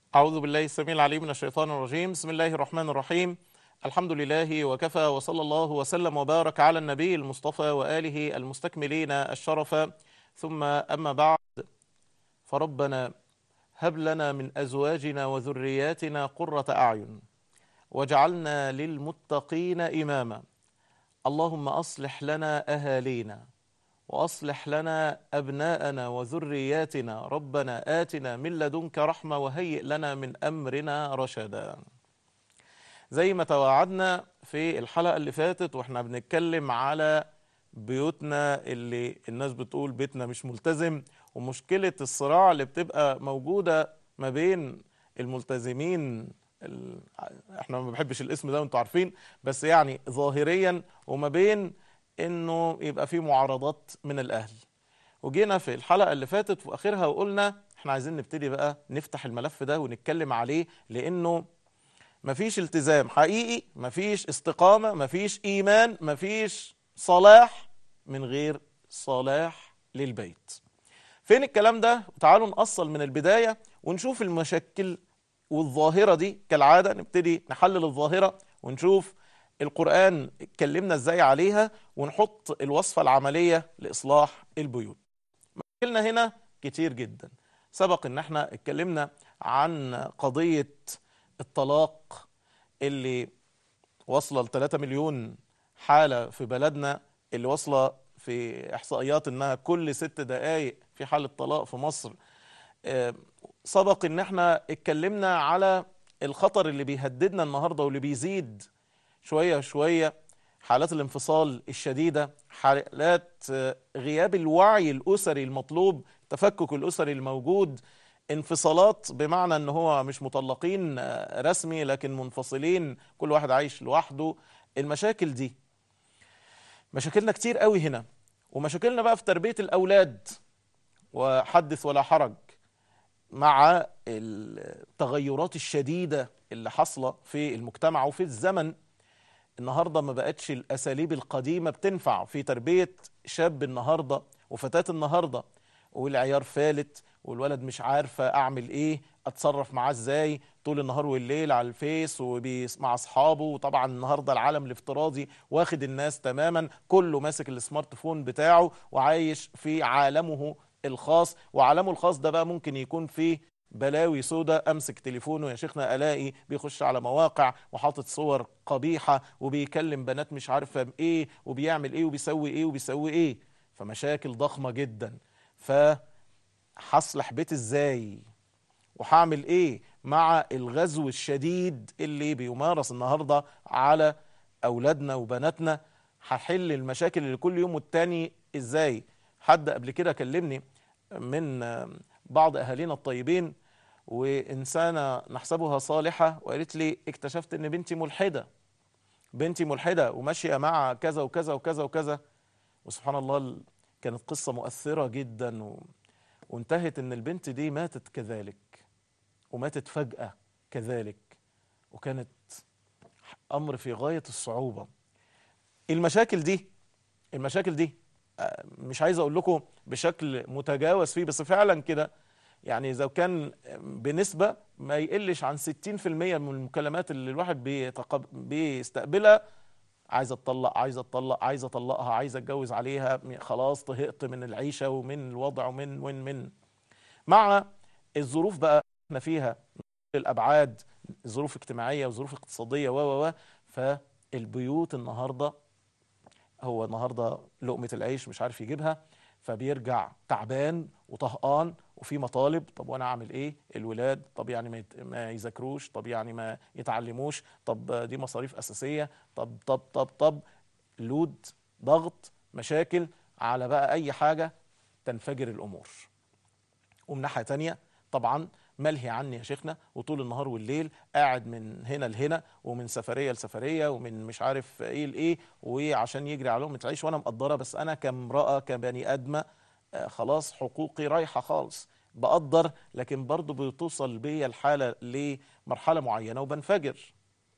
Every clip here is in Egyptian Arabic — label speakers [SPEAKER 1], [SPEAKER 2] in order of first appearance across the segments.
[SPEAKER 1] أعوذ بالله السميع العليم من الشيطان الرجيم بسم الله الرحمن الرحيم الحمد لله وكفى وصلى الله وسلم وبارك على النبي المصطفى وآله المستكملين الشرف ثم أما بعد فربنا هب لنا من أزواجنا وذرياتنا قرة أعين واجعلنا للمتقين إماما اللهم أصلح لنا أهالينا وأصلح لنا أبناءنا وذرياتنا ربنا آتنا من لدنك رحمة وهيئ لنا من أمرنا رشدا زي ما توعدنا في الحلقة اللي فاتت واحنا بنتكلم على بيوتنا اللي الناس بتقول بيتنا مش ملتزم ومشكلة الصراع اللي بتبقى موجودة ما بين الملتزمين ال... احنا ما بنحبش الاسم ده وانتوا عارفين بس يعني ظاهريا وما بين انه يبقى في معارضات من الاهل وجينا في الحلقة اللي فاتت في اخرها وقلنا احنا عايزين نبتدي بقى نفتح الملف ده ونتكلم عليه لانه مفيش التزام حقيقي مفيش استقامة مفيش ايمان مفيش صلاح من غير صلاح للبيت فين الكلام ده تعالوا نأصل من البداية ونشوف المشاكل والظاهرة دي كالعادة نبتدي نحلل الظاهرة ونشوف القرآن اتكلمنا ازاي عليها ونحط الوصفة العملية لإصلاح البيوت مشكلنا هنا كتير جدا سبق ان احنا اتكلمنا عن قضية الطلاق اللي واصلة ل 3 مليون حالة في بلدنا اللي واصلة في احصائيات انها كل ست دقائق في حالة طلاق في مصر سبق ان احنا اتكلمنا على الخطر اللي بيهددنا النهاردة واللي بيزيد شوية شوية حالات الانفصال الشديدة حالات غياب الوعي الأسري المطلوب التفكك الأسري الموجود انفصالات بمعنى ان هو مش مطلقين رسمي لكن منفصلين كل واحد عايش لوحده المشاكل دي مشاكلنا كتير قوي هنا ومشاكلنا بقى في تربية الأولاد وحدث ولا حرج مع التغيرات الشديدة اللي حاصلة في المجتمع وفي الزمن النهاردة ما بقتش الأساليب القديمة بتنفع في تربية شاب النهاردة وفتاة النهاردة والعيار فالت والولد مش عارفة أعمل إيه أتصرف معاه إزاي طول النهار والليل على الفيس ومع أصحابه وطبعا النهاردة العالم الافتراضي واخد الناس تماما كله ماسك السمارت فون بتاعه وعايش في عالمه الخاص وعالمه الخاص ده بقى ممكن يكون فيه بلاوي سودا امسك تليفونه يا شيخنا الاقي بيخش على مواقع وحاطط صور قبيحه وبيكلم بنات مش عارفه بايه وبيعمل ايه وبيسوي ايه وبيسوي ايه فمشاكل ضخمه جدا فهصلح بيت ازاي وهعمل ايه مع الغزو الشديد اللي بيمارس النهارده على اولادنا وبناتنا هحل المشاكل اللي كل يوم والتاني ازاي حد قبل كده كلمني من بعض اهالينا الطيبين وانسانه نحسبها صالحه وقالت لي اكتشفت ان بنتي ملحده بنتي ملحده وماشيه مع كذا وكذا وكذا وكذا وسبحان الله كانت قصه مؤثره جدا و... وانتهت ان البنت دي ماتت كذلك وماتت فجاه كذلك وكانت امر في غايه الصعوبه المشاكل دي المشاكل دي مش عايز اقول لكم بشكل متجاوز فيه بس فعلا كده يعني اذا كان بنسبه ما يقلش عن 60% من المكالمات اللي الواحد بيتقب... بيستقبلها عايز اتطلق عايز اتطلق عايز اطلقها عايز اتجوز عليها خلاص طهقت من العيشه ومن الوضع ومن ومن من مع الظروف بقى احنا فيها الابعاد ظروف اجتماعيه وظروف اقتصاديه و و فالبيوت النهارده هو النهارده لقمه العيش مش عارف يجيبها فبيرجع تعبان وطهقان وفي مطالب طب وانا اعمل ايه الولاد طب يعني ما, يت... ما يذاكروش طب يعني ما يتعلموش طب دي مصاريف اساسيه طب طب طب طب لود ضغط مشاكل على بقى اي حاجه تنفجر الامور ومن ناحيه تانية طبعا ملهي عني يا شيخنا وطول النهار والليل قاعد من هنا لهنا ومن سفريه لسفريه ومن مش عارف ايه لايه وعشان يجري على لقمه العيش وانا مقدره بس انا كامراه كبني ادمه آه خلاص حقوقي رايحه خالص بقدر لكن برضه بتوصل بيا الحاله لمرحله معينه وبنفجر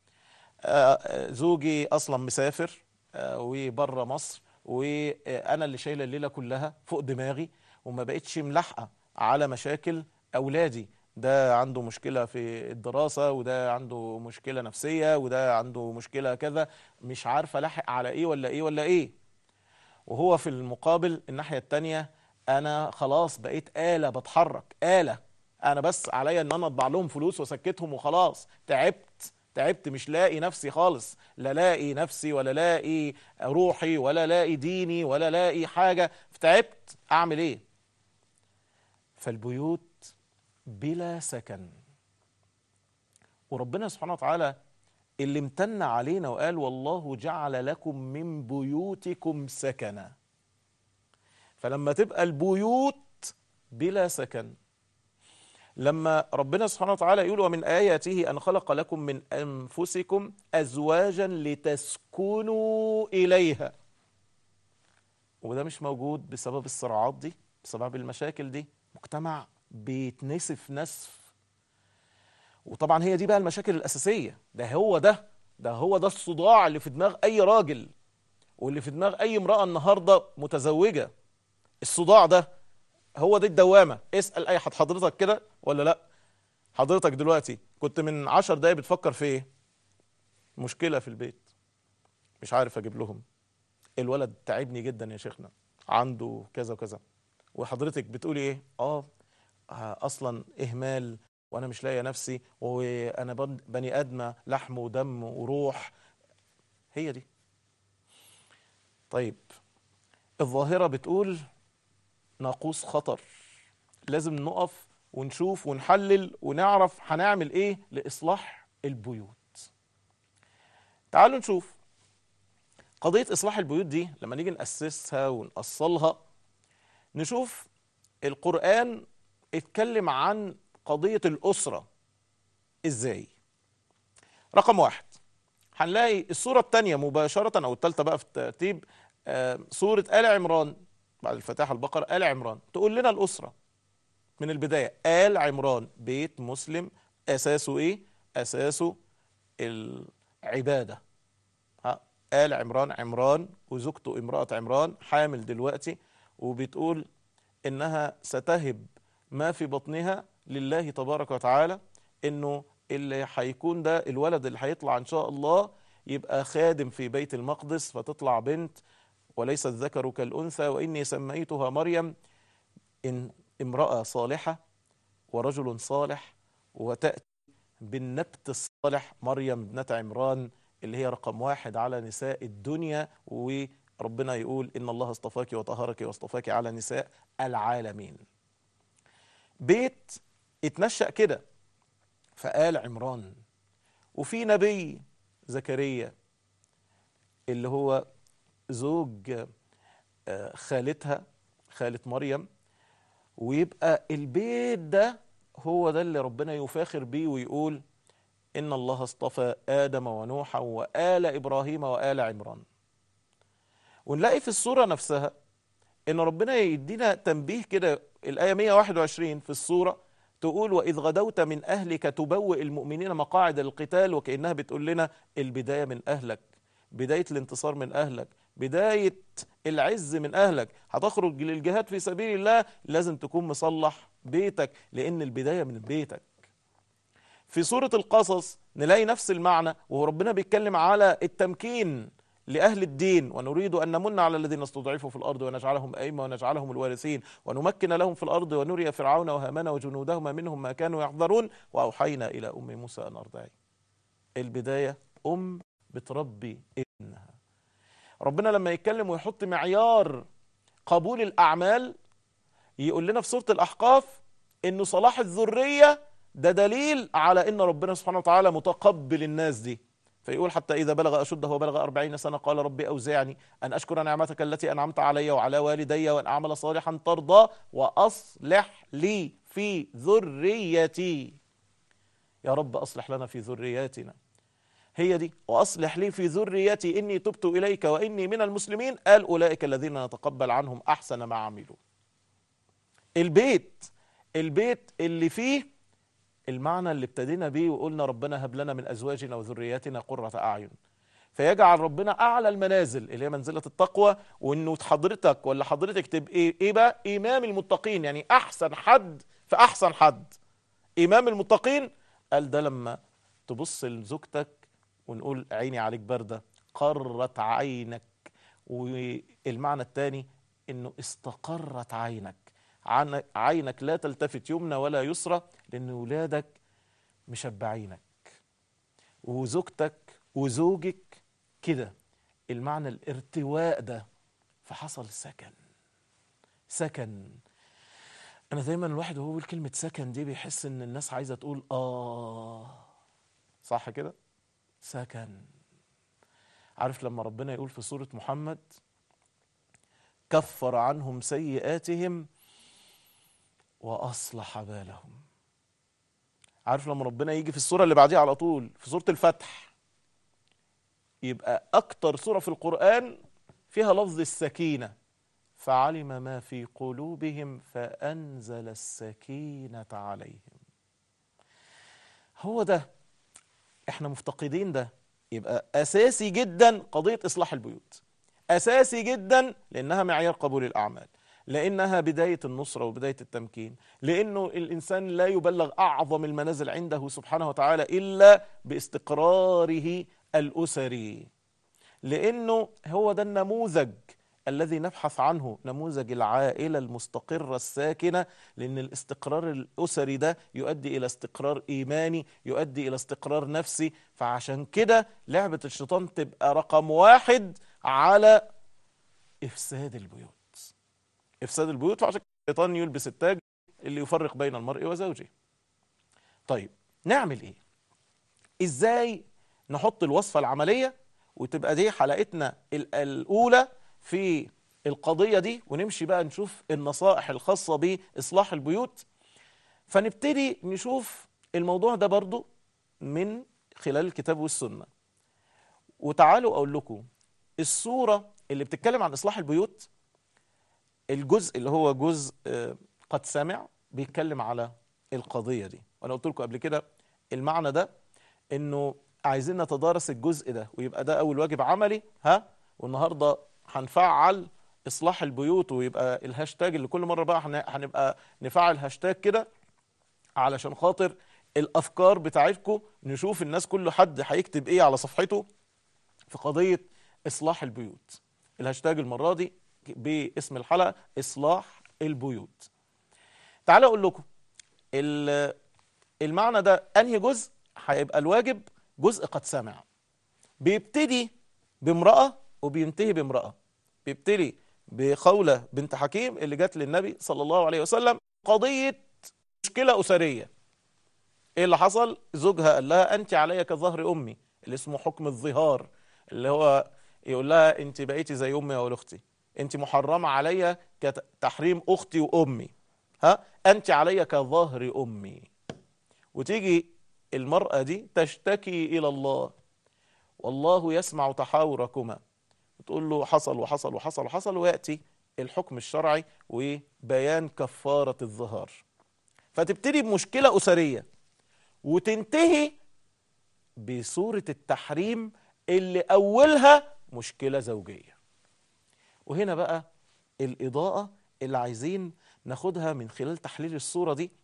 [SPEAKER 1] آه زوجي اصلا مسافر آه وبره مصر وانا اللي شايله الليله كلها فوق دماغي وما بقتش ملاحقه على مشاكل اولادي ده عنده مشكلة في الدراسة وده عنده مشكلة نفسية وده عنده مشكلة كذا مش عارفة لاحق على ايه ولا ايه ولا ايه وهو في المقابل الناحية التانية انا خلاص بقيت آلة بتحرك آلة انا بس عليا ان انا اطبع لهم فلوس واسكتهم وخلاص تعبت تعبت مش لاقي نفسي خالص لا لاقي نفسي ولا لاقي روحي ولا لاقي ديني ولا لاقي حاجة تعبت اعمل ايه فالبيوت بلا سكن وربنا سبحانه وتعالى اللي امتن علينا وقال والله جعل لكم من بيوتكم سكنا فلما تبقى البيوت بلا سكن لما ربنا سبحانه وتعالى يقول ومن آياته أن خلق لكم من أنفسكم أزواجا لتسكنوا إليها وده مش موجود بسبب الصراعات دي بسبب المشاكل دي مجتمع بيتنسف نسف وطبعا هي دي بقى المشاكل الأساسية ده هو ده ده هو ده الصداع اللي في دماغ أي راجل واللي في دماغ أي امرأة النهاردة متزوجة الصداع ده هو دي الدوامة اسأل أي حد حضرتك كده ولا لا حضرتك دلوقتي كنت من عشر دقايق بتفكر في ايه مشكلة في البيت مش عارف اجيب لهم الولد تعبني جدا يا شيخنا عنده كذا وكذا وحضرتك بتقولي ايه اه اصلا اهمال وانا مش لاقيه نفسي وانا بني ادمه لحم ودم وروح هي دي طيب الظاهره بتقول ناقوس خطر لازم نقف ونشوف ونحلل ونعرف هنعمل ايه لاصلاح البيوت تعالوا نشوف قضيه اصلاح البيوت دي لما نيجي ناسسها ونأصلها نشوف القران اتكلم عن قضيه الاسره ازاي رقم واحد هنلاقي الصوره الثانيه مباشره او الثالثه بقى في الترتيب آه سوره ال عمران بعد الفاتحه البقره ال عمران تقول لنا الاسره من البدايه ال عمران بيت مسلم اساسه ايه اساسه العباده ها ال عمران عمران وزوجته امراه عمران حامل دلوقتي وبتقول انها ستهب ما في بطنها لله تبارك وتعالى انه اللي هيكون ده الولد اللي هيطلع ان شاء الله يبقى خادم في بيت المقدس فتطلع بنت وليس الذكر كالأنثى وإني سميتها مريم إن امرأة صالحة ورجل صالح وتأتي بالنبت الصالح مريم ابنة عمران اللي هي رقم واحد على نساء الدنيا وربنا يقول إن الله اصطفاك وطهرك واصطفاك على نساء العالمين بيت اتنشأ كده فقال عمران وفي نبي زكريا اللي هو زوج خالتها خالة مريم ويبقى البيت ده هو ده اللي ربنا يفاخر بيه ويقول إن الله اصطفى آدم ونوحا وآل إبراهيم وآل عمران ونلاقي في الصورة نفسها إن ربنا يدينا تنبيه كده الآية 121 في الصورة تقول وإذ غدوت من أهلك تبوئ المؤمنين مقاعد القتال وكأنها بتقول لنا البداية من أهلك بداية الانتصار من أهلك بداية العز من أهلك هتخرج للجهاد في سبيل الله لازم تكون مصلح بيتك لأن البداية من بيتك في سورة القصص نلاقي نفس المعنى وهو ربنا بيتكلم على التمكين لأهل الدين ونريد أن نمن على الذين استضعفوا في الأرض ونجعلهم أئمة ونجعلهم الوارثين ونمكن لهم في الأرض ونري فرعون وهامان وجنودهما منهم ما كانوا يحذرون وأوحينا إلى أم موسى أن أرضعي البداية أم بتربي ابنها ربنا لما يتكلم ويحط معيار قبول الأعمال يقول لنا في سورة الأحقاف إنه صلاح الذرية ده دليل على إن ربنا سبحانه وتعالى متقبل الناس دي فيقول حتى إذا بلغ أشده وبلغ أربعين سنة قال ربي أوزعني أن أشكر نعمتك التي أنعمت علي وعلى والدي وأن أعمل صالحا ترضى وأصلح لي في ذريتي يا رب أصلح لنا في ذرياتنا هي دي وأصلح لي في ذريتي إني تبت إليك وإني من المسلمين قال أولئك الذين نتقبل عنهم أحسن ما عملوا البيت البيت اللي فيه المعنى اللي ابتدينا بيه وقلنا ربنا هب لنا من أزواجنا وذرياتنا قرة أعين فيجعل ربنا أعلى المنازل اللي هي منزلة التقوى وإنه حضرتك ولا حضرتك تبقى إيه بقى إمام المتقين يعني أحسن حد في أحسن حد إمام المتقين قال ده لما تبص لزوجتك ونقول عيني عليك باردة قرت عينك والمعنى الثاني انه استقرت عينك عن- عينك لا تلتفت يمنى ولا يسرى لان ولادك مشبعينك وزوجتك وزوجك كده المعنى الارتواء ده فحصل سكن سكن انا دايما الواحد وهو بيقول كلمه سكن دي بيحس ان الناس عايزه تقول اه صح كده سكن عارف لما ربنا يقول في سوره محمد كفر عنهم سيئاتهم واصلح بالهم عارف لما ربنا يجي في السوره اللي بعديها على طول في سوره الفتح يبقى اكتر سوره في القران فيها لفظ السكينه فعلم ما في قلوبهم فانزل السكينه عليهم هو ده احنا مفتقدين ده يبقى اساسي جدا قضيه اصلاح البيوت اساسي جدا لانها معيار قبول الاعمال لانها بدايه النصره وبدايه التمكين لانه الانسان لا يبلغ اعظم المنازل عنده سبحانه وتعالى الا باستقراره الاسري لانه هو ده النموذج الذي نبحث عنه نموذج العائله المستقره الساكنه لان الاستقرار الاسري ده يؤدي الى استقرار ايماني يؤدي الى استقرار نفسي فعشان كده لعبه الشيطان تبقى رقم واحد على افساد البيوت افساد البيوت فعشان كده الشيطان يلبس التاج اللي يفرق بين المرء وزوجه طيب نعمل ايه ازاي نحط الوصفه العمليه وتبقى دي حلقتنا ال- الاولى في القضيه دي ونمشي بقى نشوف النصائح الخاصه باصلاح البيوت فنبتدي نشوف الموضوع ده برضو من خلال الكتاب والسنه وتعالوا اقول لكم الصوره اللي بتتكلم عن اصلاح البيوت الجزء اللي هو جزء آه، قد سمع بيتكلم على القضيه دي وانا قلت لكم قبل كده المعنى ده انه عايزين نتدارس الجزء ده ويبقى ده اول واجب عملي ها والنهارده هنفعل اصلاح البيوت ويبقى الهاشتاج اللي كل مره بقى هن- هنبقى نفعل هاشتاج كده علشان خاطر الافكار بتاعتكم نشوف الناس كل حد هيكتب ايه على صفحته في قضيه اصلاح البيوت الهاشتاج المره دي باسم الحلقه اصلاح البيوت تعالوا اقول لكم ال- المعنى ده انهي جزء هيبقى الواجب جزء قد سمع بيبتدي بامرأة وبينتهي بامرأة بيبتدي بخولة بنت حكيم اللي جت للنبي صلى الله عليه وسلم قضية مشكلة أسرية ايه اللي حصل زوجها قال لها انت علي كظهر امي اللي اسمه حكم الظهار اللي هو يقول لها انت بقيتي زي امي او اختي انت محرمه عليا كتحريم اختي وامي ها انت علي كظهر امي وتيجي المراه دي تشتكي الى الله والله يسمع تحاوركما تقول له حصل وحصل وحصل وحصل وياتي الحكم الشرعي وبيان كفاره الظهار فتبتدي بمشكله اسريه وتنتهي بصورة التحريم اللي أولها مشكلة زوجية وهنا بقى الإضاءة اللي عايزين ناخدها من خلال تحليل الصورة دي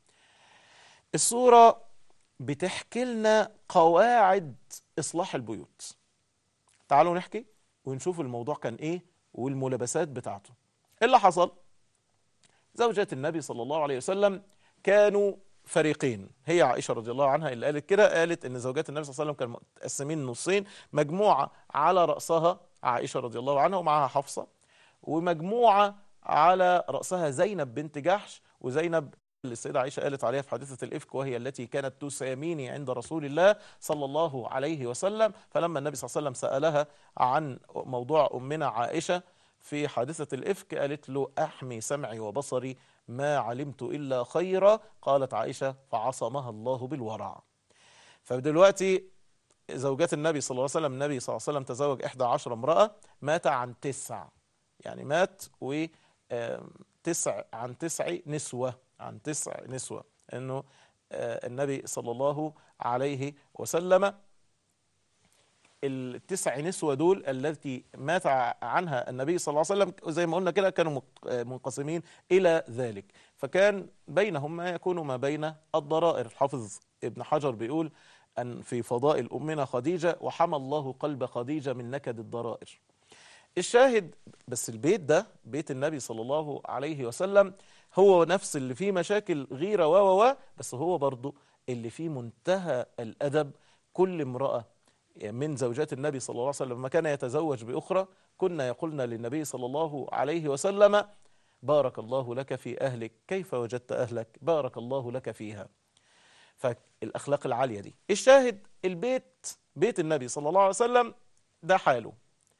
[SPEAKER 1] الصورة بتحكي لنا قواعد إصلاح البيوت تعالوا نحكي ونشوف الموضوع كان إيه والملابسات بتاعته إيه اللي حصل زوجات النبي صلى الله عليه وسلم كانوا فريقين هي عائشه رضي الله عنها اللي قالت كده قالت ان زوجات النبي صلى الله عليه وسلم كانوا متقسمين نصين مجموعه على راسها عائشه رضي الله عنها ومعها حفصه ومجموعه على راسها زينب بنت جحش وزينب اللي السيدة عائشة قالت عليها في حادثة الإفك وهي التي كانت تساميني عند رسول الله صلى الله عليه وسلم فلما النبي صلى الله عليه وسلم سألها عن موضوع أمنا عائشة في حادثة الإفك قالت له أحمي سمعي وبصري ما علمت إلا خيرا قالت عائشة فعصمها الله بالورع فدلوقتي زوجات النبي صلى الله عليه وسلم النبي صلى الله عليه وسلم تزوج إحدى عشر امرأة مات عن تسع يعني مات و آم، تسع عن تسع نسوة عن تسع نسوة انه آه، النبي صلى الله عليه وسلم التسع نسوة دول التي مات عنها النبي صلى الله عليه وسلم زي ما قلنا كده كانوا منقسمين إلى ذلك فكان بينهم ما يكون ما بين الضرائر الحافظ ابن حجر بيقول أن في فضائل أمنا خديجة وحمى الله قلب خديجة من نكد الضرائر الشاهد بس البيت ده بيت النبي صلى الله عليه وسلم هو نفس اللي فيه مشاكل غيرة و و بس هو برضو اللي فيه منتهى الأدب كل امرأة من زوجات النبي صلى الله عليه وسلم لما كان يتزوج بأخرى كنا يقولن للنبي صلى الله عليه وسلم بارك الله لك في أهلك كيف وجدت أهلك بارك الله لك فيها فالأخلاق العالية دي الشاهد البيت بيت النبي صلى الله عليه وسلم ده حاله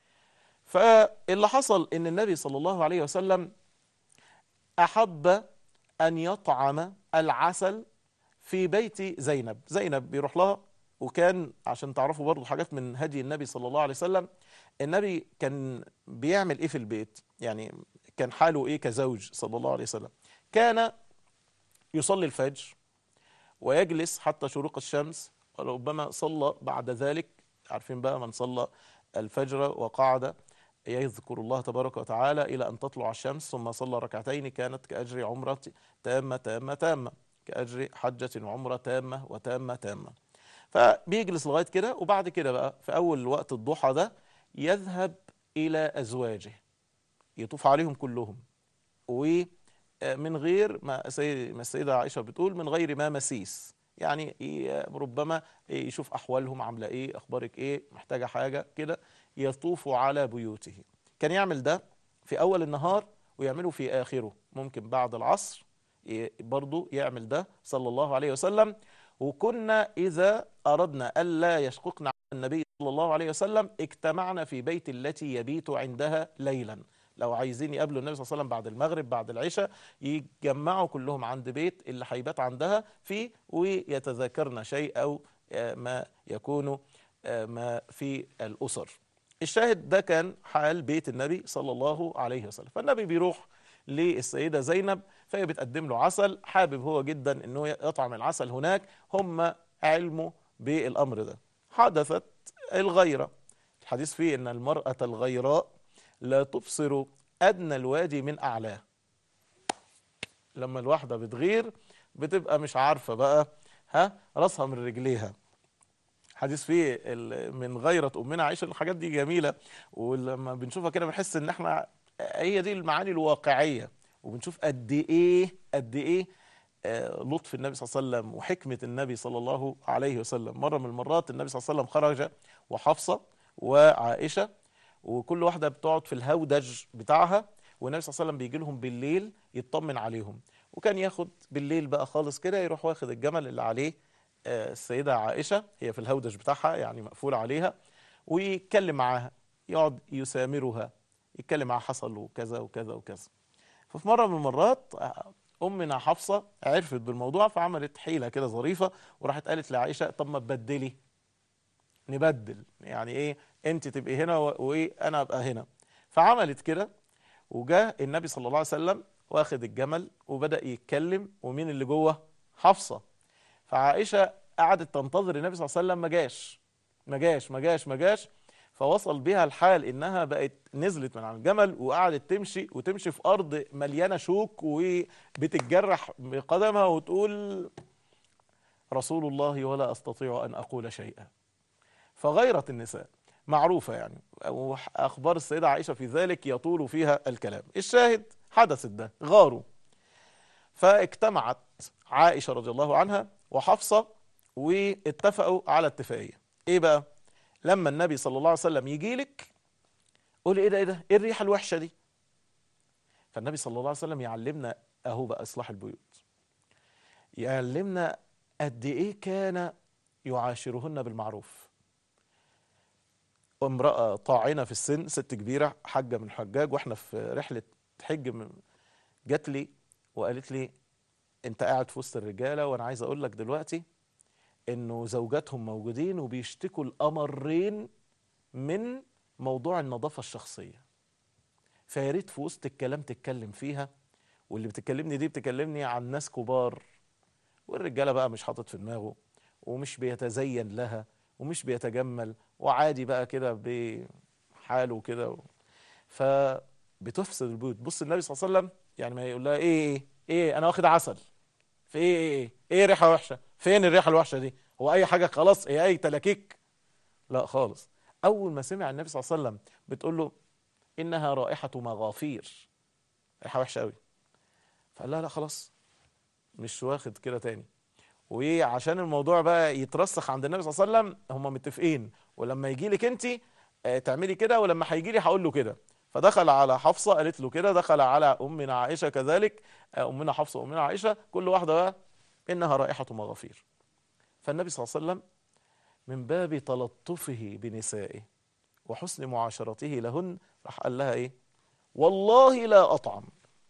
[SPEAKER 1] فاللي حصل ان النبي صلى الله عليه وسلم أحب أن يطعم العسل في بيت زينب زينب بيروح لها وكان عشان تعرفوا برضو حاجات من هدي النبي صلى الله عليه وسلم النبي كان بيعمل ايه في البيت يعني كان حاله ايه كزوج صلى الله عليه وسلم كان يصلي الفجر ويجلس حتى شروق الشمس وربما صلى بعد ذلك عارفين بقى من صلى الفجر وقعد يذكر الله تبارك وتعالى إلى أن تطلع الشمس ثم صلى ركعتين كانت كأجر عمرة تامة تامة تامة كأجر حجة وعمرة تامة وتامة تامة فبيجلس لغاية كده وبعد كده بقى في أول وقت الضحى ده يذهب إلى أزواجه يطوف عليهم كلهم ومن غير ما السيدة عائشة بتقول من غير ما مسيس يعني ربما يشوف أحوالهم عاملة إيه أخبارك إيه محتاجة حاجة كده يطوف على بيوته كان يعمل ده في أول النهار ويعمله في آخره ممكن بعد العصر برضو يعمل ده صلى الله عليه وسلم وكنا إذا أردنا ألا يشققنا النبي صلى الله عليه وسلم اجتمعنا في بيت التي يبيت عندها ليلا لو عايزين يقابلوا النبي صلى الله عليه وسلم بعد المغرب بعد العشاء يتجمعوا كلهم عند بيت اللي هيبات عندها فيه ويتذاكرن شيء أو ما يكون ما في الأسر الشاهد ده كان حال بيت النبي صلى الله عليه وسلم فالنبي بيروح للسيدة زينب فهي بتقدم له عسل حابب هو جدا انه يطعم العسل هناك هم علموا بالامر ده حدثت الغيرة الحديث فيه ان المرأة الغيراء لا تبصر ادنى الوادي من اعلاه لما الواحدة بتغير بتبقى مش عارفة بقى ها راسها من رجليها حديث فيه من غيرة أمنا عائشة الحاجات دي جميلة ولما بنشوفها كده بنحس إن احنا هي دي المعاني الواقعية وبنشوف قد إيه قد إيه لطف النبي صلى الله عليه وسلم وحكمة النبي صلى الله عليه وسلم مرة من المرات النبي صلى الله عليه وسلم خرج وحفصة وعائشة وكل واحدة بتقعد في الهودج بتاعها والنبي صلى الله عليه وسلم بيجي لهم بالليل يطمن عليهم وكان ياخد بالليل بقى خالص كده يروح واخد الجمل اللي عليه السيدة عائشة هي في الهودج بتاعها يعني مقفول عليها ويتكلم معاها يقعد يسامرها يتكلم معاها حصل وكذا وكذا وكذا ففي مرة من المرات أمنا حفصة عرفت بالموضوع فعملت حيلة كده ظريفة وراحت قالت لعائشة طب ما تبدلي نبدل يعني ايه انت تبقي هنا وايه انا ابقى هنا فعملت كده وجاء النبي صلى الله عليه وسلم واخد الجمل وبدأ يتكلم ومين اللي جوه حفصة فعائشة قعدت تنتظر النبي صلى الله عليه وسلم ما جاش ما جاش ما جاش ما جاش فوصل بها الحال انها بقت نزلت من على الجمل وقعدت تمشي وتمشي في ارض مليانه شوك وبتتجرح بقدمها وتقول رسول الله ولا استطيع ان اقول شيئا فغيرت النساء معروفه يعني واخبار السيده عائشه في ذلك يطول فيها الكلام الشاهد حدثت ده غاروا فاجتمعت عائشه رضي الله عنها وحفصه واتفقوا على اتفاقيه ايه بقى لما النبي صلى الله عليه وسلم يجي لك قولي ايه ده ايه ده ايه الريحه الوحشه دي فالنبي صلى الله عليه وسلم يعلمنا اهو بقى اصلاح البيوت يعلمنا قد ايه كان يعاشرهن بالمعروف امراه طاعنه في السن ست كبيره حاجه من الحجاج واحنا في رحله حج من جات لي وقالت لي انت قاعد في وسط الرجاله وانا عايز اقول لك دلوقتي انه زوجاتهم موجودين وبيشتكوا الامرين من موضوع النظافه الشخصيه فيا ريت في وسط الكلام تتكلم فيها واللي بتكلمني دي بتكلمني عن ناس كبار والرجاله بقى مش حاطط في دماغه ومش بيتزين لها ومش بيتجمل وعادي بقى كده بحاله كده فبتفسد البيوت بص النبي صلى الله عليه وسلم يعني ما يقول لها ايه ايه ايه انا واخد عسل في ايه ايه ايه ايه ريحه وحشه فين الريحه الوحشه دي هو اي حاجه خلاص هي اي تلاكيك لا خالص اول ما سمع النبي صلى الله عليه وسلم بتقول له انها رائحه مغافير ريحه وحشه قوي فقال لها لا خلاص مش واخد كده تاني وعشان الموضوع بقى يترسخ عند النبي صلى الله عليه وسلم هم متفقين ولما يجي لك انت آه، تعملي كده ولما هيجي لي هقول له كده فدخل على حفصه قالت له كده دخل على امنا عائشه كذلك آه، امنا حفصه وامنا عائشه كل واحده بقى انها رائحه مغافير فالنبي صلى الله عليه وسلم من باب تلطفه بنسائه وحسن معاشرته لهن راح قال لها ايه والله لا اطعم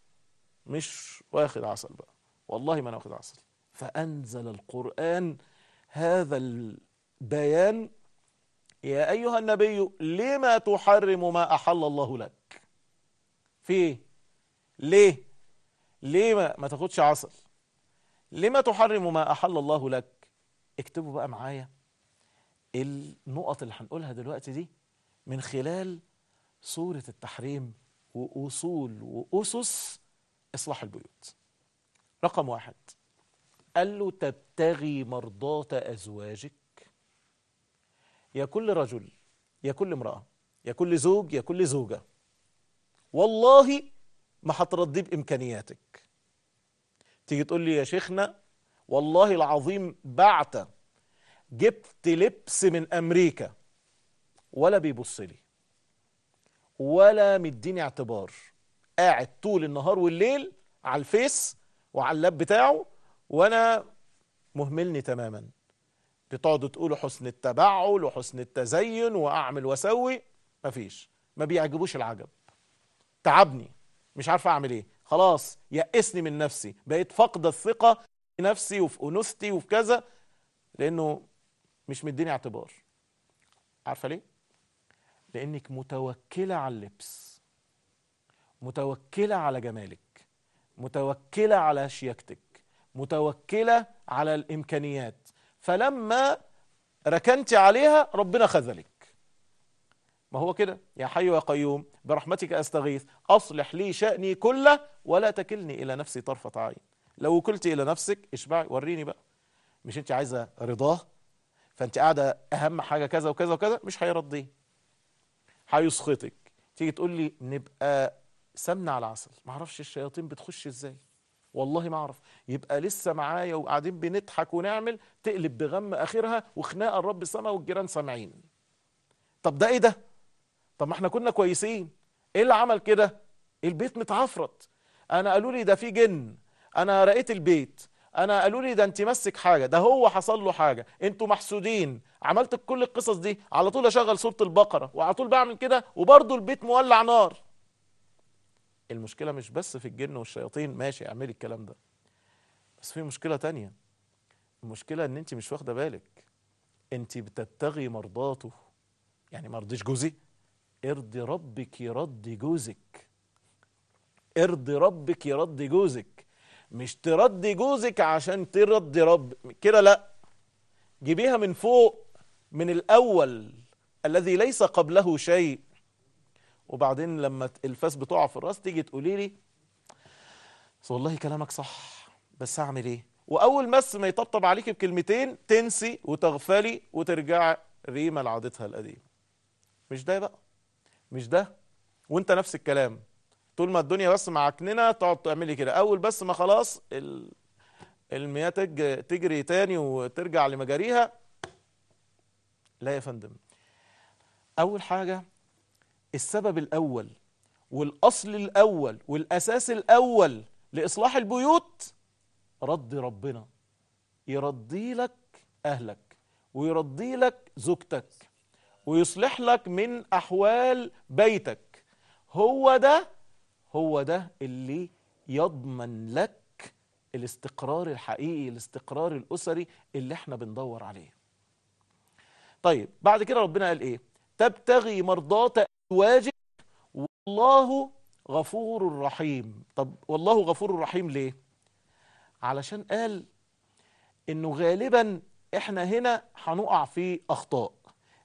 [SPEAKER 1] مش واخد عسل بقى والله ما انا واخد عسل فانزل القران هذا البيان يا ايها النبي لما تحرم ما احل الله لك في ايه ليه ليه ما, ما تاخدش عسل لما تحرم ما احل الله لك اكتبوا بقى معايا النقط اللي هنقولها دلوقتي دي من خلال سورة التحريم وأصول وأسس إصلاح البيوت رقم واحد قال له تبتغي مرضاة أزواجك يا كل رجل يا كل امرأة يا كل زوج يا كل زوجة والله ما هترضيه بإمكانياتك تيجي تقول لي يا شيخنا والله العظيم بعت جبت لبس من أمريكا ولا بيبص لي ولا مديني اعتبار قاعد طول النهار والليل على الفيس وعلى اللاب بتاعه وانا مهملني تماما بتقعدوا تقولوا حسن التبعل وحسن التزين واعمل واسوي مفيش ما بيعجبوش العجب تعبني مش عارف اعمل ايه خلاص يأسني من نفسي بقيت فاقد الثقة في نفسي وفي أنوثتي وفي كذا لأنه مش مديني اعتبار عارفة ليه؟ لأنك متوكلة على اللبس متوكلة على جمالك متوكلة على شياكتك متوكلة على الإمكانيات فلما ركنت عليها ربنا خذلك ما هو كده يا حي يا قيوم برحمتك أستغيث أصلح لي شأني كله ولا تكلني إلى نفسي طرفة عين لو وكلت إلى نفسك اشبعي وريني بقى مش أنت عايزة رضاه فأنت قاعدة أهم حاجة كذا وكذا وكذا مش هيرضيه هيسخطك تيجي تقول لي نبقى سمنة على عسل ما اعرفش الشياطين بتخش ازاي والله ما اعرف يبقى لسه معايا وقاعدين بنضحك ونعمل تقلب بغم اخرها وخناقه الرب السما والجيران سامعين طب ده ايه ده طب ما احنا كنا كويسين ايه اللي عمل كده البيت متعفرت انا قالوا لي ده في جن انا رأيت البيت انا قالوا لي ده انت مسك حاجه ده هو حصل له حاجه انتوا محسودين عملت كل القصص دي على طول اشغل سوره البقره وعلى طول بعمل كده وبرضه البيت مولع نار المشكله مش بس في الجن والشياطين ماشي اعملي الكلام ده بس في مشكله تانية المشكله ان انت مش واخده بالك انت بتبتغي مرضاته يعني ما رضيش جوزي ارضي ربك يرضي جوزك ارضي ربك يرضي جوزك مش ترضي جوزك عشان ترضي رب كده لا جيبيها من فوق من الاول الذي ليس قبله شيء وبعدين لما الفاس بتقع في الراس تيجي تقولي لي "بس والله كلامك صح بس اعمل ايه واول بس ما يطبطب عليك بكلمتين تنسي وتغفلي وترجع ريما لعادتها القديمه مش ده بقى مش ده وانت نفس الكلام طول ما الدنيا بس معكننه تقعد تعملي كده اول بس ما خلاص ال- المياه تج- تجري تاني وترجع لمجاريها لا يا فندم اول حاجه السبب الاول والاصل الاول والاساس الاول لاصلاح البيوت رد ربنا يرضي لك اهلك ويرضي لك زوجتك ويصلح لك من احوال بيتك هو ده هو ده اللي يضمن لك الاستقرار الحقيقي الاستقرار الاسري اللي احنا بندور عليه طيب بعد كده ربنا قال ايه تبتغي مرضات ازواجك والله غفور رحيم طب والله غفور رحيم ليه علشان قال انه غالبا احنا هنا هنقع في اخطاء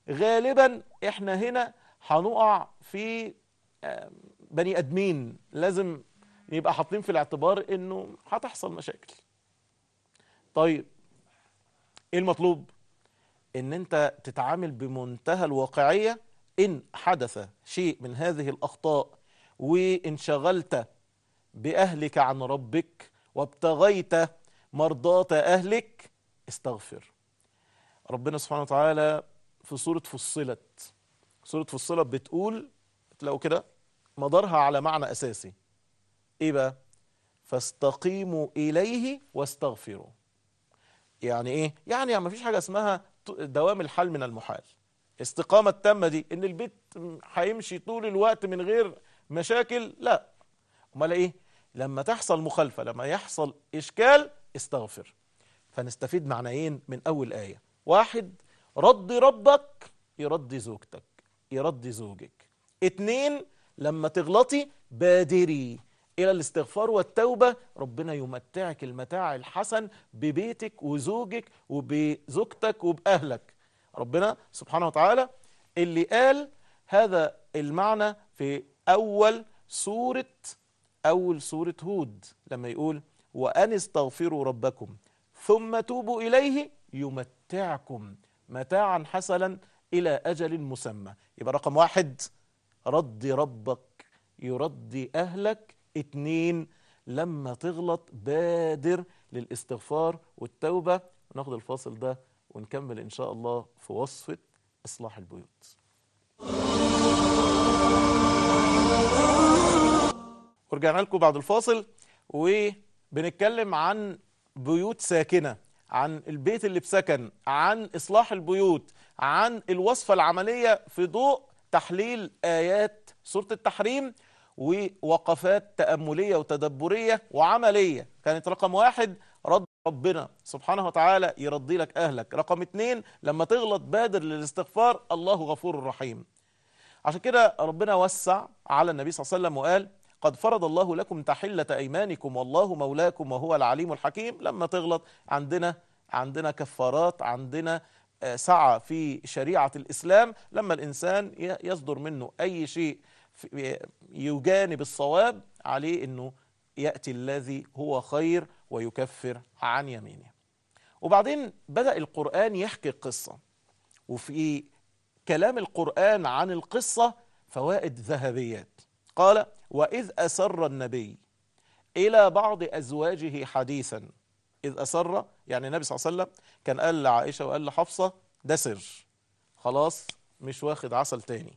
[SPEAKER 1] غالبا احنا هنا هنقع في آه، بني ادمين لازم يبقى حاطين في الاعتبار انه هتحصل مشاكل طيب ايه المطلوب ان انت تتعامل بمنتهى الواقعية ان حدث شيء من هذه الاخطاء وانشغلت باهلك عن ربك وابتغيت مرضاة اهلك استغفر ربنا سبحانه وتعالى في سورة فصلت سورة فصلت بتقول تلاقوا كده مدارها على معنى اساسي ايه بقى فاستقيموا اليه واستغفروا يعني ايه يعني ما فيش حاجه اسمها ت- دوام الحال من المحال استقامه التامه دي ان البيت م- هيمشي طول الوقت من غير مشاكل لا امال ايه لما تحصل مخالفه لما يحصل اشكال استغفر فنستفيد معنيين من اول ايه واحد رد ربك يرضي زوجتك يرضي زوجك اتنين لما تغلطي بادري الى الاستغفار والتوبه ربنا يمتعك المتاع الحسن ببيتك وزوجك وبزوجتك وباهلك ربنا سبحانه وتعالى اللي قال هذا المعنى في اول سوره اول سوره هود لما يقول وان استغفروا ربكم ثم توبوا اليه يمتعكم متاعا حسنا الى اجل مسمى يبقى رقم واحد رد ربك يرضي اهلك اتنين لما تغلط بادر للاستغفار والتوبة ناخد الفاصل ده ونكمل ان شاء الله في وصفة اصلاح البيوت ورجعنا لكم بعد الفاصل وبنتكلم عن بيوت ساكنة عن البيت اللي بسكن عن إصلاح البيوت عن الوصفة العملية في ضوء تحليل آيات سورة التحريم ووقفات تأملية وتدبرية وعملية كانت رقم واحد رد ربنا سبحانه وتعالى يرضي لك أهلك رقم اتنين لما تغلط بادر للاستغفار الله غفور رحيم عشان كده ربنا وسع على النبي صلى الله عليه وسلم وقال قد فرض الله لكم تحلة أيمانكم والله مولاكم وهو العليم الحكيم لما تغلط عندنا عندنا كفارات عندنا آه، سعة في شريعة الإسلام لما الإنسان ي- يصدر منه أي شيء في- يجانب الصواب عليه أنه يأتي الذي هو خير ويكفر عن يمينه وبعدين بدأ القرآن يحكي القصة وفي كلام القرآن عن القصة فوائد ذهبيات قال وإذ أسر النبي إلى بعض أزواجه حديثا إذ أسر يعني النبي صلى الله عليه وسلم كان قال لعائشة وقال لحفصة ده سر خلاص مش واخد عسل تاني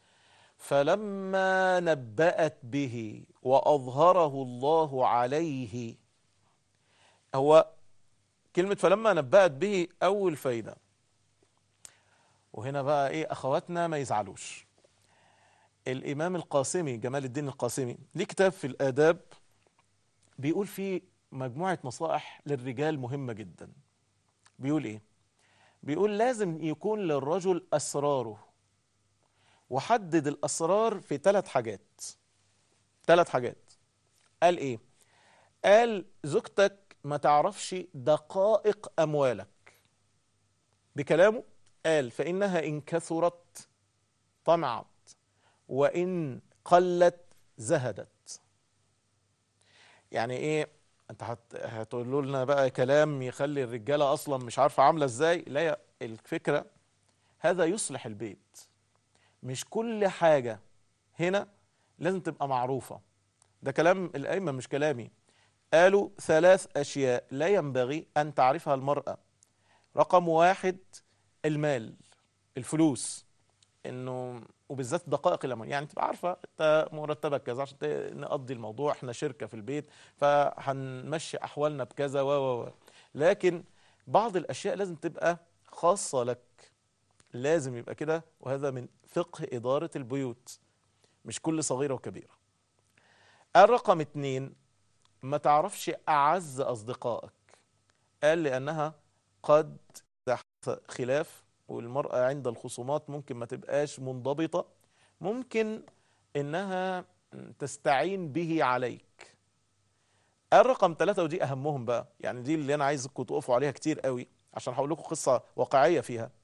[SPEAKER 1] فلما نبأت به وأظهره الله عليه هو كلمة فلما نبأت به أول فايدة وهنا بقى ايه اخواتنا ما يزعلوش الامام القاسمي جمال الدين القاسمي ليه كتاب في الاداب بيقول فيه مجموعة نصائح للرجال مهمة جدا بيقول ايه بيقول لازم يكون للرجل اسراره وحدد الاسرار في ثلاث حاجات ثلاث حاجات قال ايه قال زوجتك ما تعرفش دقائق اموالك بكلامه قال فإنها إن كثرت طمعت وإن قلت زهدت يعني إيه أنت هت... هتقولوا لنا بقى كلام يخلي الرجالة أصلا مش عارفة عاملة إزاي لا يا- الفكرة هذا يصلح البيت مش كل حاجة هنا لازم تبقى معروفة ده كلام الأئمة مش كلامي قالوا ثلاث أشياء لا ينبغي أن تعرفها المرأة رقم واحد المال الفلوس انه وبالذات دقائق الاموال يعني تبقى عارفه انت مرتبك كذا عشان ت- نقضي الموضوع احنا شركه في البيت فهنمشي احوالنا بكذا و و و لكن بعض الاشياء لازم تبقى خاصه لك لازم يبقى كده وهذا من فقه اداره البيوت مش كل صغيره وكبيره الرقم اتنين ما تعرفش اعز اصدقائك قال لانها قد إذا حدث خلاف والمرأة عند الخصومات ممكن ما تبقاش منضبطة ممكن إنها تستعين به عليك الرقم ثلاثة ودي أهمهم بقى يعني دي اللي أنا عايزكم تقفوا عليها كتير قوي عشان هقول لكم قصة واقعية فيها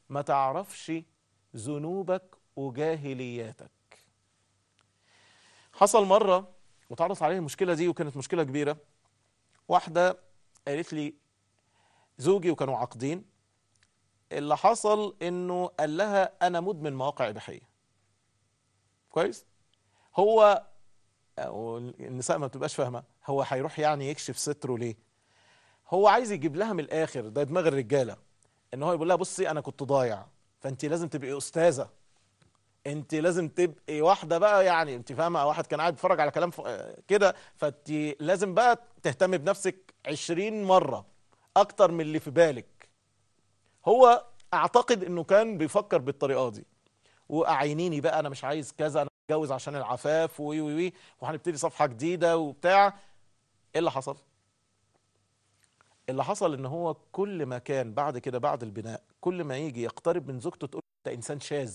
[SPEAKER 1] ما تعرفش ذنوبك وجاهلياتك حصل مرة وتعرض عليه المشكلة دي وكانت مشكلة كبيرة واحدة قالت لي زوجي وكانوا عاقدين اللي حصل انه قال لها انا مدمن مواقع اباحيه كويس هو أو النساء ما بتبقاش فاهمه هو هيروح يعني يكشف ستره ليه هو عايز يجيب لها من الاخر ده دماغ الرجاله ان هو يقول لها بصي انا كنت ضايع فانت لازم تبقي استاذه انت لازم تبقي واحده بقى يعني انت فاهمه واحد كان قاعد بيتفرج على كلام ف- كده فانت لازم بقى تهتمي بنفسك عشرين مره اكتر من اللي في بالك هو اعتقد انه كان بيفكر بالطريقه دي واعينيني بقى انا مش عايز كذا انا اتجوز عشان العفاف وي وي وي وهنبتدي صفحه جديده وبتاع ايه اللي حصل اللي حصل ان هو كل ما كان بعد كده بعد البناء كل ما يجي يقترب من زوجته تقول انت انسان شاذ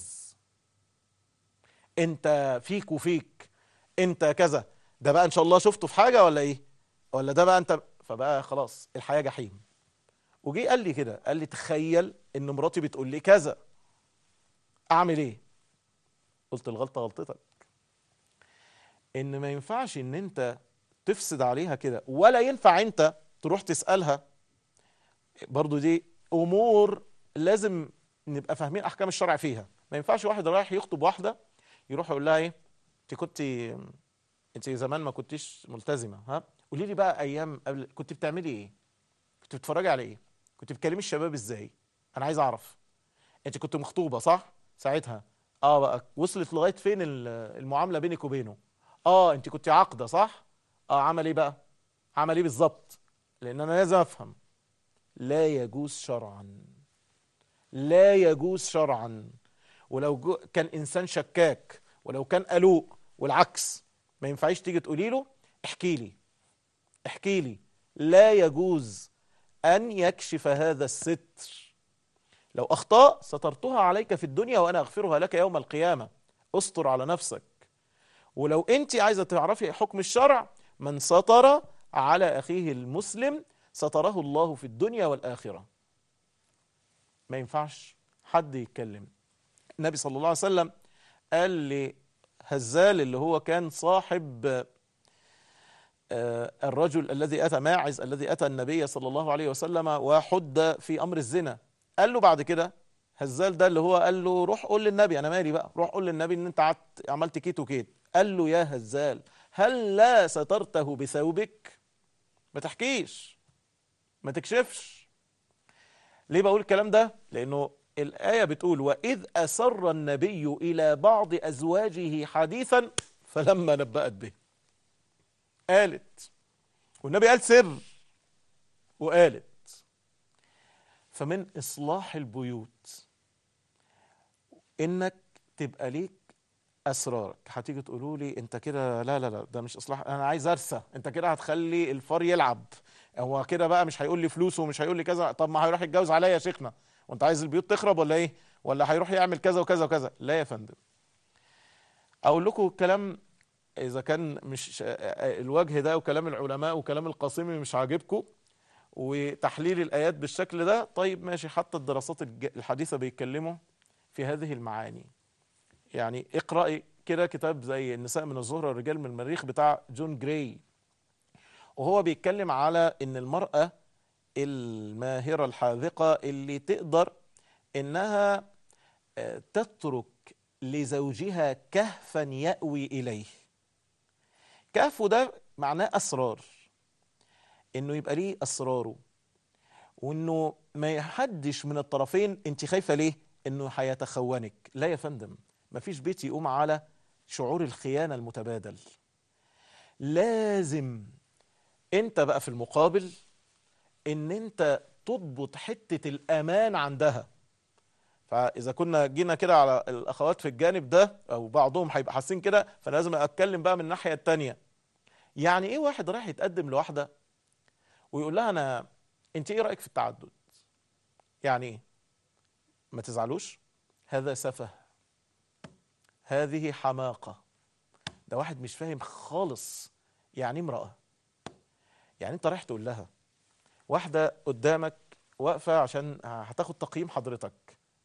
[SPEAKER 1] انت فيك وفيك انت كذا ده بقى ان شاء الله شفته في حاجه ولا ايه ولا ده بقى انت فبقى خلاص الحياه جحيم وجي قال لي كده قال لي تخيل ان مراتي بتقول لي كذا اعمل ايه قلت الغلطه غلطتك ان ما ينفعش ان انت تفسد عليها كده ولا ينفع انت تروح تسالها برضو دي امور لازم نبقى فاهمين احكام الشرع فيها ما ينفعش واحد رايح يخطب واحده يروح يقول لها ايه انت كنت انت زمان ما كنتيش ملتزمه ها قولي لي بقى ايام قبل كنت بتعملي ايه كنت بتتفرجي على ايه كنت بتكلمي الشباب ازاي انا عايز اعرف انت كنت مخطوبه صح ساعتها اه بقى وصلت لغايه فين ال- المعامله بينك وبينه اه انت كنت عاقده صح اه عمل ايه بقى عمل ايه بالظبط لان انا لازم افهم لا يجوز شرعا لا يجوز شرعا ولو جو كان انسان شكاك ولو كان قلوق والعكس ما ينفعيش تيجي تقولي له احكي لي احكي لي لا يجوز ان يكشف هذا الستر لو اخطاء سترتها عليك في الدنيا وانا اغفرها لك يوم القيامه استر على نفسك ولو انت عايزه تعرفي حكم الشرع من ستر على اخيه المسلم ستره الله في الدنيا والاخره ما ينفعش حد يتكلم النبي صلى الله عليه وسلم قال لهزال اللي هو كان صاحب آه، الرجل الذي اتى ماعز الذي اتى النبي صلى الله عليه وسلم وحد في امر الزنا قال له بعد كده هزال ده اللي هو قال له روح قول للنبي انا مالي بقى روح قول للنبي ان انت عملت عملت كيت وكيت قال له يا هزال هل لا سترته بثوبك ما تحكيش ما تكشفش ليه بقول الكلام ده لانه الايه بتقول واذ اسر النبي الى بعض ازواجه حديثا فلما نبأت به قالت والنبي قال سر وقالت فمن اصلاح البيوت انك تبقى ليك اسرارك هتيجي تقولوا لي انت كده لا لا لا ده مش اصلاح انا عايز ارسى انت كده هتخلي الفار يلعب هو كده بقى مش هيقول لي فلوس ومش هيقول لي كذا طب ما هيروح يتجوز عليا يا شيخنا وانت عايز البيوت تخرب ولا ايه ولا هيروح يعمل كذا وكذا وكذا لا يا فندم اقول لكم الكلام اذا كان مش الوجه ده وكلام العلماء وكلام القاسمي مش عاجبكم وتحليل الايات بالشكل ده طيب ماشي حتى الدراسات الج- الحديثه بيتكلموا في هذه المعاني يعني اقرأي كده كتاب زي النساء من الزهرة والرجال من المريخ بتاع جون جراي وهو بيتكلم على ان المرأة الماهرة الحاذقة اللي تقدر انها آه، تترك لزوجها كهفا يأوي إليه كهف ده معناه أسرار انه يبقى ليه أسراره وانه ما حدش من الطرفين انت خايفة ليه انه هيتخونك لا يا فندم مفيش بيت يقوم على شعور الخيانة المتبادل لازم انت بقى في المقابل ان انت تضبط حتة الامان عندها فاذا كنا جينا كده على الاخوات في الجانب ده او بعضهم هيبقى حاسين كده فانا لازم اتكلم بقى من الناحية التانية يعني ايه واحد رايح يتقدم لواحدة ويقول لها انا انت ايه رأيك في التعدد يعني ايه ما تزعلوش هذا سفه هذه حماقة ده واحد مش فاهم خالص يعني إيه امرأة يعني انت رايح تقول لها واحدة قدامك واقفة عشان هتاخد تقييم حضرتك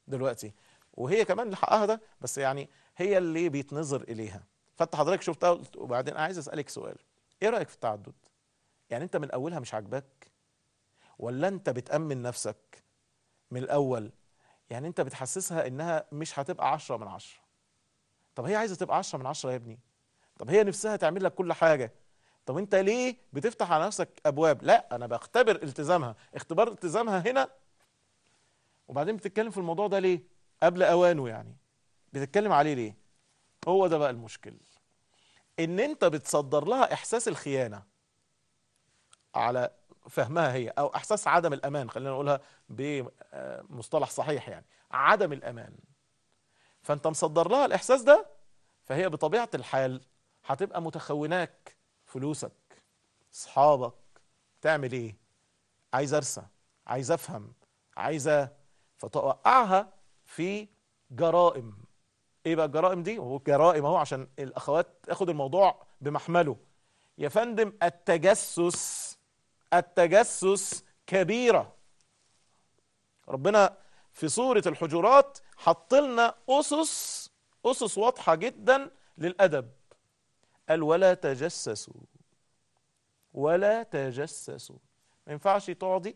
[SPEAKER 1] دلوقتي وهي كمان اللي حقها ده بس يعني هي اللي بيتنظر اليها فانت حضرتك شفتها وقلت- وبعدين عايز اسالك سؤال ايه رايك في التعدد يعني انت من اولها مش عاجباك ولا انت بتامن نفسك من الاول يعني انت بتحسسها انها مش هتبقى عشرة من عشرة طب هي عايزه تبقى عشرة من عشرة يا ابني طب هي نفسها تعمل لك كل حاجه طب انت ليه بتفتح على نفسك ابواب لا انا بختبر التزامها اختبار التزامها هنا وبعدين بتتكلم في الموضوع ده ليه قبل اوانه يعني بتتكلم عليه ليه هو ده بقى المشكل ان انت بتصدر لها احساس الخيانه على فهمها هي او احساس عدم الامان خلينا نقولها بمصطلح صحيح يعني عدم الامان فانت مصدر لها الاحساس ده فهي بطبيعه الحال هتبقى متخوناك فلوسك اصحابك تعمل ايه عايز ارسى عايز افهم عايزه فتوقعها في جرائم ايه بقى الجرائم دي هو جرائم اهو عشان الاخوات تاخد الموضوع بمحمله يا فندم التجسس التجسس كبيره ربنا في سوره الحجرات حط لنا اسس اسس واضحه جدا للادب قال ولا تجسسوا ولا تجسسوا ما ينفعش تقعدي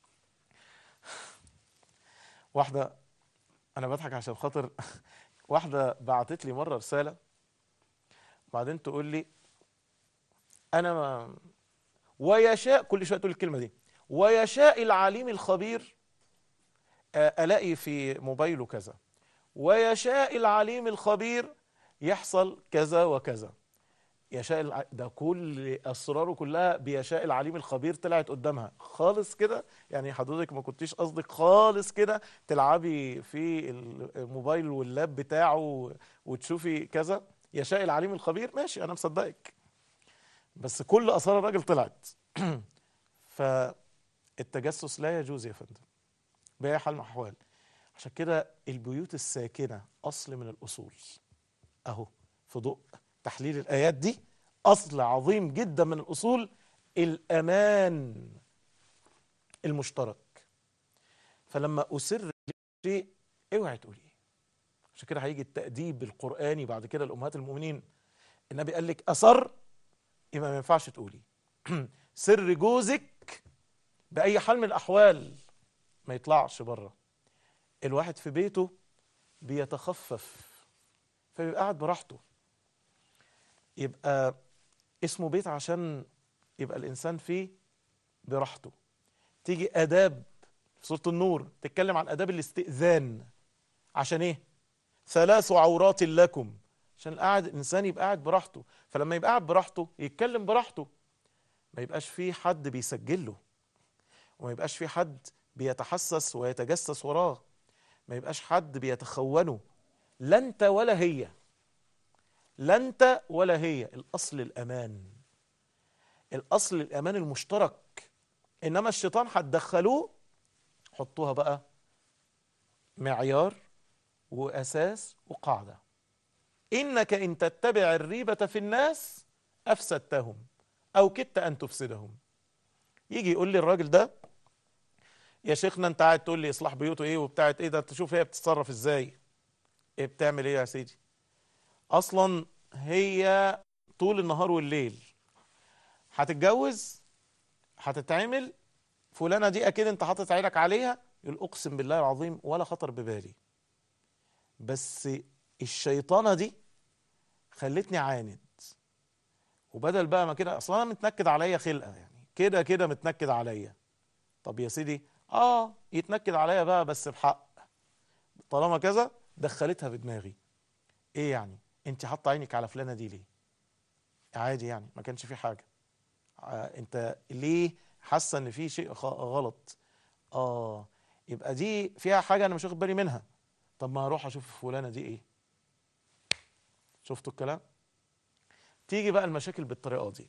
[SPEAKER 1] واحده انا بضحك عشان خاطر واحده بعتت لي مره رساله وبعدين تقول لي انا ما ويشاء كل شويه تقول الكلمه دي ويشاء العليم الخبير آه، الاقي في موبايله كذا ويشاء العليم الخبير يحصل كذا وكذا يشاء الع... ده كل اسراره كلها بيشاء العليم الخبير طلعت قدامها خالص كده يعني حضرتك ما كنتيش قصدك خالص كده تلعبي في الموبايل واللاب بتاعه وتشوفي كذا يشاء العليم الخبير ماشي انا مصدقك بس كل اسرار الراجل طلعت فالتجسس لا يجوز يا فندم باي حال من الاحوال عشان كده البيوت الساكنه اصل من الاصول اهو في ضوء تحليل الايات دي اصل عظيم جدا من الاصول الامان المشترك فلما اسر شيء اوعي تقولي عشان كده هيجي التاديب القراني بعد كده لامهات المؤمنين النبي قال لك اصر يبقى ما ينفعش تقولي سر جوزك باي حال من الاحوال ما يطلعش بره الواحد في بيته بيتخفف فبيبقى قاعد براحته يبقى اسمه بيت عشان يبقى الانسان فيه براحته تيجي اداب في سوره النور تتكلم عن اداب الاستئذان عشان ايه ثلاث عورات لكم عشان القاعد الانسان يبقى قاعد براحته فلما يبقى قاعد براحته يتكلم براحته ما يبقاش فيه حد بيسجل له وما يبقاش فيه حد بيتحسس ويتجسس وراه ما يبقاش حد بيتخونه لا انت ولا هي لا انت ولا هي الاصل الامان الاصل الامان المشترك انما الشيطان هتدخلوه حطوها بقى معيار واساس وقاعده انك ان تتبع الريبه في الناس افسدتهم او كدت ان تفسدهم يجي يقول لي الراجل ده يا شيخنا انت قاعد تقول لي اصلاح بيوته ايه وبتاعت ايه ده تشوف هي بتتصرف ازاي ايه بتعمل ايه يا سيدي اصلا هي طول النهار والليل هتتجوز هتتعمل فلانه دي اكيد انت حاطط عينك عليها يقول اقسم بالله العظيم ولا خطر ببالي بس الشيطانه دي خلتني عاند وبدل بقى ما كده اصلا انا متنكد عليا خلقه يعني كده كده متنكد عليا طب يا سيدي اه يتنكد عليا بقى بس بحق طالما كذا دخلتها في دماغي ايه يعني انت حاطه عينك على فلانه دي ليه عادي يعني ما كانش في حاجه آه انت ليه حاسه ان في شيء خ- غلط اه يبقى دي فيها حاجه انا مش واخد بالي منها طب ما اروح اشوف فلانه دي ايه شفتوا الكلام تيجي بقى المشاكل بالطريقه دي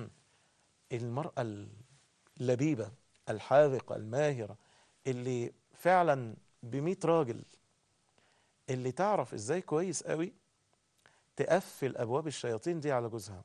[SPEAKER 1] المراه اللبيبه الحاذقه الماهره اللي فعلا بميت راجل اللي تعرف ازاي كويس قوي تقفل ابواب الشياطين دي على جوزها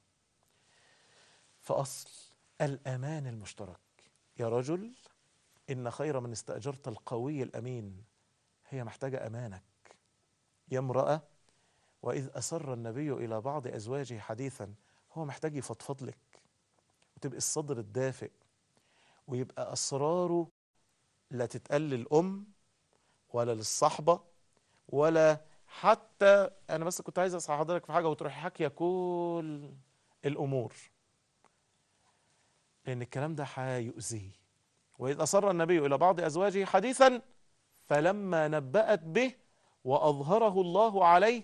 [SPEAKER 1] فاصل الامان المشترك يا رجل ان خير من استاجرت القوي الامين هي محتاجة أمانك يا امرأة وإذ أسر النبي إلى بعض أزواجه حديثا هو محتاج يفضفض لك وتبقى الصدر الدافئ ويبقى أسراره لا تتقال للأم ولا للصحبة ولا حتى أنا بس كنت عايز أسأل حضرتك في حاجة وتروحي حاكية كل الأمور لأن الكلام ده هيؤذيه وإذ أسر النبي إلى بعض أزواجه حديثا فلما نبأت به وأظهره الله عليه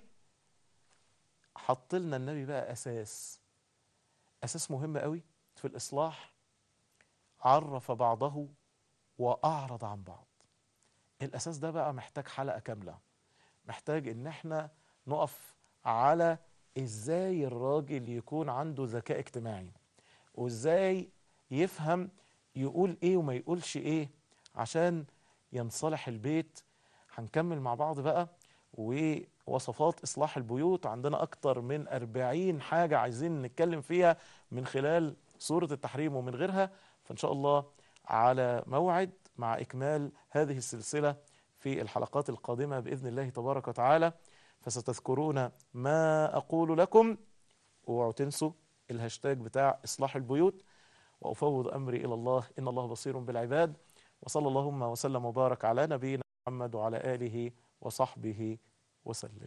[SPEAKER 1] حط لنا النبي بقى أساس أساس مهم قوي في الإصلاح عرف بعضه وأعرض عن بعض الأساس ده بقى محتاج حلقة كاملة محتاج إن احنا نقف على إزاي الراجل يكون عنده ذكاء اجتماعي وإزاي يفهم يقول إيه وما يقولش إيه عشان ينصلح البيت هنكمل مع بعض بقى ووصفات إصلاح البيوت عندنا أكتر من أربعين حاجة عايزين نتكلم فيها من خلال سورة التحريم ومن غيرها فإن شاء الله على موعد مع إكمال هذه السلسلة في الحلقات القادمة بإذن الله تبارك وتعالى فستذكرون ما أقول لكم اوعوا تنسوا الهاشتاج بتاع إصلاح البيوت وأفوض أمري إلى الله إن الله بصير بالعباد وصلى اللهم وسلم وبارك على نبينا محمد وعلى آله وصحبه وسلم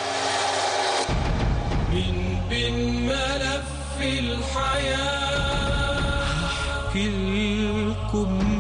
[SPEAKER 2] من بين ملف الحياة احكي لكم